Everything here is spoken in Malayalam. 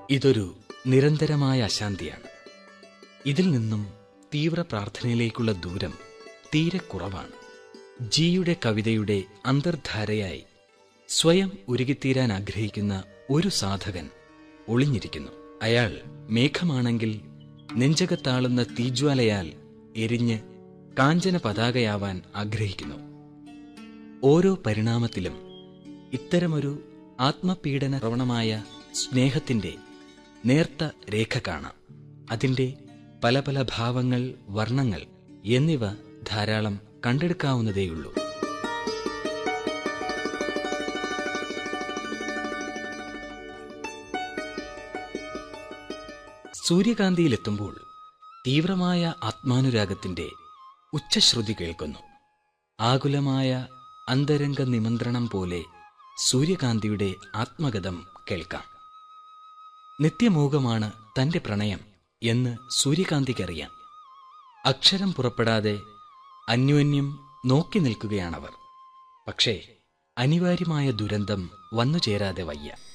ഇതൊരു നിരന്തരമായ അശാന്തിയാണ് ഇതിൽ നിന്നും തീവ്ര പ്രാർത്ഥനയിലേക്കുള്ള ദൂരം തീരെ കുറവാണ് ജിയുടെ കവിതയുടെ അന്തർധാരയായി സ്വയം ഉരുകിത്തീരാൻ ആഗ്രഹിക്കുന്ന ഒരു സാധകൻ ഒളിഞ്ഞിരിക്കുന്നു അയാൾ മേഘമാണെങ്കിൽ നെഞ്ചകത്താളുന്ന തീജ്വാലയാൽ എരിഞ്ഞ് കാഞ്ചന പതാകയാവാൻ ആഗ്രഹിക്കുന്നു ഓരോ പരിണാമത്തിലും ഇത്തരമൊരു ആത്മപീഡന പ്രവണമായ സ്നേഹത്തിന്റെ നേർത്ത രേഖ കാണാം അതിന്റെ പല പല ഭാവങ്ങൾ വർണ്ണങ്ങൾ എന്നിവ ധാരാളം കണ്ടെടുക്കാവുന്നതേയുള്ളൂ സൂര്യകാന്തിയിലെത്തുമ്പോൾ തീവ്രമായ ആത്മാനുരാഗത്തിന്റെ ഉച്ചശ്രുതി കേൾക്കുന്നു ആകുലമായ അന്തരംഗ നിമന്ത്രണം പോലെ സൂര്യകാന്തിയുടെ ആത്മഗതം കേൾക്കാം നിത്യമോഹമാണ് തന്റെ പ്രണയം എന്ന് സൂര്യകാന്തിക്കറിയാം അക്ഷരം പുറപ്പെടാതെ അന്യോന്യം നോക്കി നിൽക്കുകയാണവർ പക്ഷേ അനിവാര്യമായ ദുരന്തം വന്നു ചേരാതെ വയ്യ